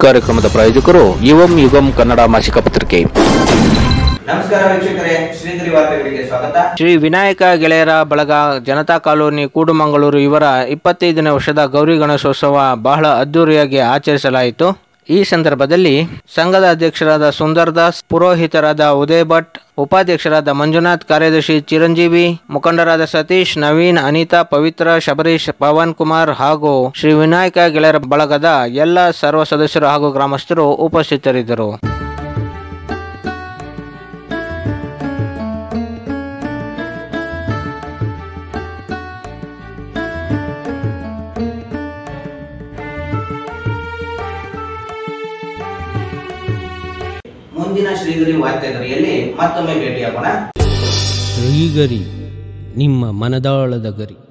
ಕಾರ್ಯಕ್ರಮದ ಪ್ರಾಯೋಜಕರು ಯುವಂ ಯುಗಂ ಕನ್ನಡ ಮಾಸಿಕ ಪತ್ರಿಕೆ ನಮಸ್ಕಾರ ವೀಕ್ಷಕರೇ ಶ್ರೀಗಿರಿ ವಾರ್ತೆಗಳಿಗೆ ಸ್ವಾಗತ ಶ್ರೀ ವಿನಾಯಕ ಗೆಳೆಯರ ಬಳಗ ಜನತಾ ಕಾಲೋನಿ ಕೂಡುಮಂಗಳೂರು ಇವರ ಇಪ್ಪತ್ತೈದನೇ ವರ್ಷದ ಗೌರಿ ಗಣೇಶೋತ್ಸವ ಬಹಳ ಅದ್ದೂರಿಯಾಗಿ ಆಚರಿಸಲಾಯಿತು ಈ ಸಂದರ್ಭದಲ್ಲಿ ಸಂಘದ ಅಧ್ಯಕ್ಷರಾದ ಸುಂದರ್ ದಾಸ್ ಪುರೋಹಿತರಾದ ಉದಯ್ ಭಟ್ ಉಪಾಧ್ಯಕ್ಷರಾದ ಮಂಜುನಾಥ್ ಕಾರ್ಯದರ್ಶಿ ಚಿರಂಜೀವಿ ಮುಖಂಡರಾದ ಸತೀಶ್ ನವೀನ್ ಅನಿತಾ ಪವಿತ್ರ ಶಬರೀಶ್ ಪವನ್ ಕುಮಾರ್ ಹಾಗೂ ಶ್ರೀ ವಿನಾಯಕ ಗೆಳೆಯರ ಬಳಗದ ಎಲ್ಲ ಸರ್ವ ಸದಸ್ಯರು ಹಾಗೂ ಗ್ರಾಮಸ್ಥರು ಉಪಸ್ಥಿತರಿದ್ದರು ಮುಂದಿನ ಶ್ರೀಗಿರಿ ವಾರ್ತೆಗರಿಯಲ್ಲಿ ಮತ್ತೊಮ್ಮೆ ಭೇಟಿಯಾಗೋಣ ಶ್ರೀಗರಿ ನಿಮ್ಮ ಮನದಾಳದ ಗರಿ